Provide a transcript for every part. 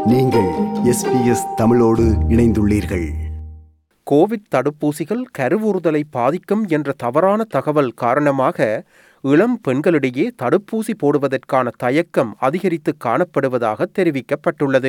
நீங்கள் எஸ்பிஎஸ் தமிழோடு இணைந்துள்ளீர்கள் கோவிட் தடுப்பூசிகள் கருவுறுதலை பாதிக்கும் என்ற தவறான தகவல் காரணமாக இளம் பெண்களிடையே தடுப்பூசி போடுவதற்கான தயக்கம் அதிகரித்து காணப்படுவதாக தெரிவிக்கப்பட்டுள்ளது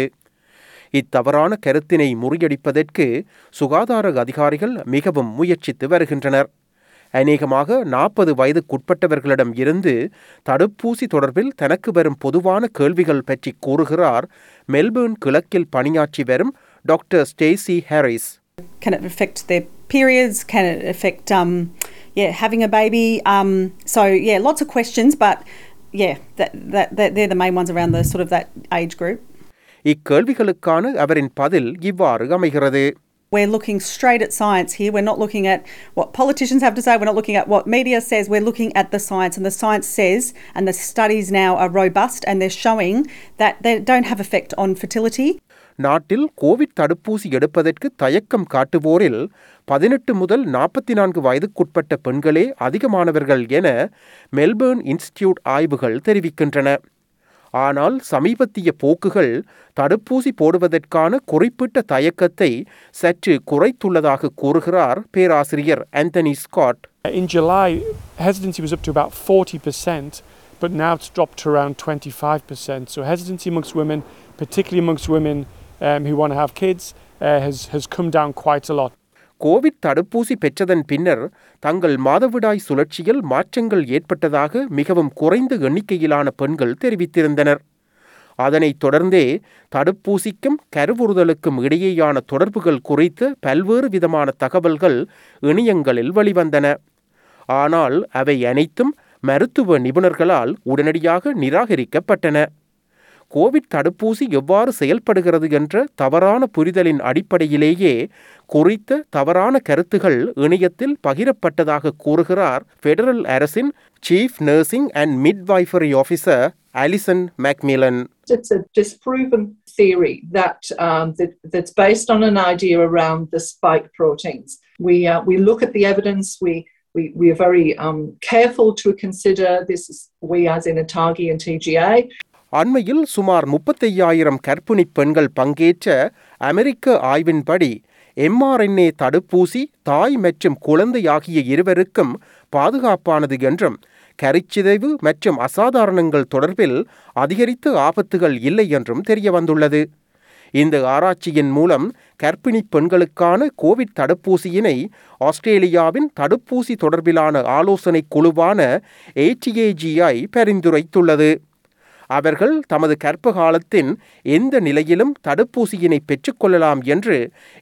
இத்தவறான கருத்தினை முறியடிப்பதற்கு சுகாதார அதிகாரிகள் மிகவும் முயற்சித்து வருகின்றனர் அநேகமாக நாற்பது வயதுக்குட்பட்டவர்களிடம் இருந்து தடுப்பூசி தொடர்பில் தனக்கு வரும் பொதுவான கேள்விகள் பற்றி கூறுகிறார் மெல்பேர்ன் கிழக்கில் பணியாற்றி வரும் doctor Stacey Harris Can it affect their periods? Can it affect, um, yeah, having a baby? Um, so yeah, lots of questions, but yeah, that, that, that they're the main ones around the sort of that age group. இக்கேள்விகளுக்கான அவரின் பதில் இவ்வாறு அமைகிறது We're looking straight at science here. We're not looking at what politicians have to say. We're not looking at what media says. We're looking at the science. And the science says, and the studies now are robust and they're showing that they don't have effect on fertility. நாட்டில் Covid தடுப்பூசி எடுப்பதற்கு தயக்கம் காட்டுவோரில் பதினெட்டு முதல் நாற்பத்தி நான்கு வயதுக்குட்பட்ட பெண்களே அதிகமானவர்கள் என மெல்பேர்ன் இன்ஸ்டிடியூட் ஆய்வுகள் தெரிவிக்கின்றன ஆனால் சமீபத்திய போக்குகள் தடுப்பூசி போடுவதற்கான குறிப்பிட்ட தயக்கத்தை சற்று குறைத்துள்ளதாக கூறுகிறார் பேராசிரியர் Anthony Scott In July, hesitancy was up to about 40%, but now it's dropped to around 25%. So, hesitancy amongst women, particularly amongst women um, who want to have kids, uh, has, has come down quite a lot. Covid தடுப்பூசி பெற்றதன் பின்னர் தங்கள் மாதவிடாய் சுழற்சியில் மாற்றங்கள் ஏற்பட்டதாக மிகவும் குறைந்த எண்ணிக்கையிலான பெண்கள் தெரிவித்திருந்தனர் அதனைத் தொடர்ந்தே தடுப்பூசிக்கும் கருவுறுதலுக்கும் இடையேயான தொடர்புகள் குறித்த பல்வேறு விதமான தகவல்கள் இணையங்களில் வெளிவந்தன ஆனால் அவை அனைத்தும் மருத்துவ நிபுணர்களால் உடனடியாக நிராகரிக்கப்பட்டன கோவிட் தடுப்பூசி எவ்வாறு செயல்படுகிறது என்ற தவறான புரிதலின் அடிப்படையிலேயே குறித்த தவறான கருத்துகள் இணையத்தில் பகிரப்பட்டதாக கூறுகிறார் ஃபெடரல் அரசின் chief nursing and midwifery officer Alison McMillan It's a disproven theory that, um, that that's based on an idea around the spike proteins. We uh, we look at the evidence. We we, we are very um, careful to consider this. Is, we, as in Atagi and TGA, அண்மையில் சுமார் முப்பத்தையாயிரம் கர்ப்பிணி பெண்கள் பங்கேற்ற அமெரிக்க ஆய்வின்படி mRNA தடுப்பூசி தாய் மற்றும் குழந்தை ஆகிய இருவருக்கும் பாதுகாப்பானது என்றும் கரிச்சிதைவு மற்றும் அசாதாரணங்கள் தொடர்பில் அதிகரித்த ஆபத்துகள் இல்லை என்றும் தெரிய வந்துள்ளது இந்த ஆராய்ச்சியின் மூலம் கர்ப்பிணி பெண்களுக்கான கோவிட் தடுப்பூசியினை ஆஸ்திரேலியாவின் தடுப்பூசி தொடர்பிலான ஆலோசனை குழுவான ஏடிஏஜிஐ பரிந்துரைத்துள்ளது அவர்கள் தமது கர்ப்ப காலத்தின் எந்த நிலையிலும் தடுப்பூசியினை பெற்றுக்கொள்ளலாம் என்று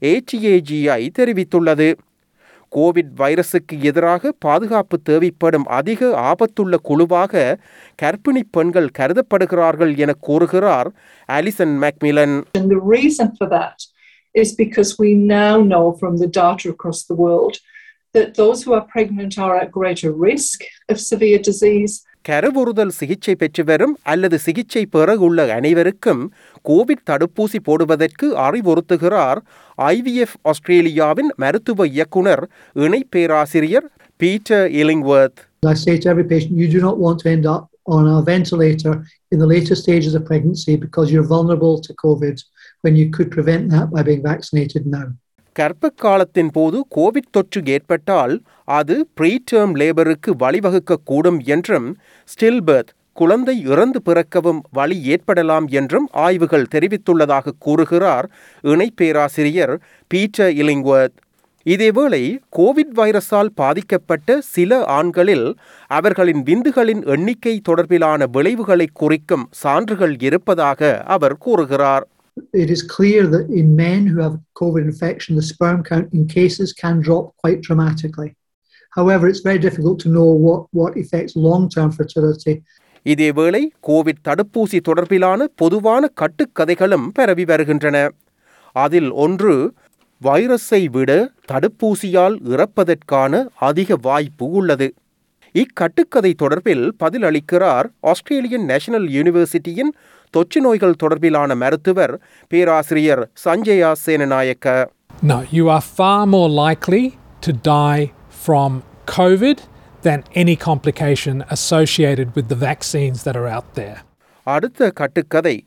ஏடிஏஜிஐ தெரிவித்துள்ளது கோவிட் வைரசுக்கு எதிராக பாதுகாப்பு தேவைப்படும் அதிக ஆபத்துள்ள குழுவாக கர்ப்பிணி பெண்கள் கருதப்படுகிறார்கள் என கூறுகிறார் Alison McMillan and the reason for that is because we now know from the data across the world that those who are pregnant are at greater risk of severe disease. கருவுறுதல் சிகிச்சை பெற்று வரும் அல்லது சிகிச்சை பெற உள்ள அனைவருக்கும் கோவிட் தடுப்பூசி போடுவதற்கு அறிவுறுத்துகிறார் ஐவிஎஃப் ஆஸ்திரேலியாவின் மருத்துவ இயக்குனர் இணை பேராசிரியர் Peter Illingworth I say to every patient, you do not want to end up on a ventilator in the later stages of pregnancy because you're vulnerable to COVID when you could prevent that by being vaccinated now. கர்ப்ப காலத்தின் போது Covid தொற்று ஏற்பட்டால் அது preterm லேபருக்கு வழிவகுக்க கூடும் என்றும் ஸ்டில்பர்த் குழந்தை இறந்து பிறக்கவும் வழி ஏற்படலாம் என்றும் ஆய்வுகள் தெரிவித்துள்ளதாக கூறுகிறார் இணை பேராசிரியர் பீட்டர் இலிங்வர்த் இதேவேளை கோவிட் வைரஸால் பாதிக்கப்பட்ட சில ஆண்களில் அவர்களின் விந்துகளின் எண்ணிக்கை தொடர்பிலான விளைவுகளை குறிக்கும் சான்றுகள் இருப்பதாக அவர் கூறுகிறார் It is clear that in men who have COVID infection, the sperm count in cases can drop quite dramatically. However, it's very difficult to know what, what affects long term fertility. இதேவேளை Covid தடுப்பூசி தொடர்பிலான பொதுவான கட்டுக்கதைகளும் பரவி வருகின்றன அதில் ஒன்று வைரஸை விட தடுப்பூசியால் இறப்பதற்கான அதிக வாய்ப்பு உள்ளது இக்கட்டுக்கதை தொடர்பில் பதிலளிக்கிறார் ஆஸ்திரேலியன் நேஷனல் யூனிவர்சிட்டியின் தொற்று நோய்கள் தொடர்பிலான மருத்துவர் பேராசிரியர் Sanjaya Senanayake No, you are far more likely to die from COVID than any complication associated with the vaccines that are out there. அடுத்த கட்டுக்கதை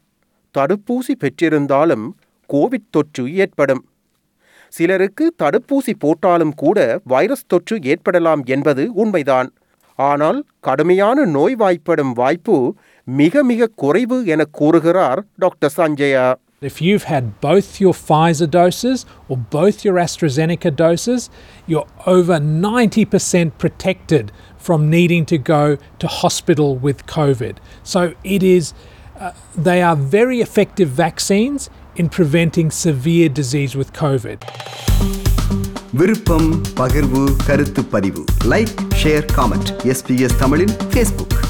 தடுப்பூசி பெற்றிருந்தாலும் கோவிட் தொற்று ஏற்படும் சிலருக்கு தடுப்பூசி போட்டாலும் கூட வைரஸ் தொற்று ஏற்படலாம் என்பது உண்மைதான் ஆனால் கடுமையான நோய்வாய்ப்படும் வாய்ப்பு மிக மிக குறைவு என கூறுகிறார் doctor Sanjaya If you've had both your Pfizer doses or both your AstraZeneca doses, you're over 90% protected from needing to go to hospital with COVID. So it is, uh, they are very effective vaccines in preventing severe disease with COVID. விருப்பம் பகிர்வு கருத்து பதிவு like share comment SBS தமிழின் Facebook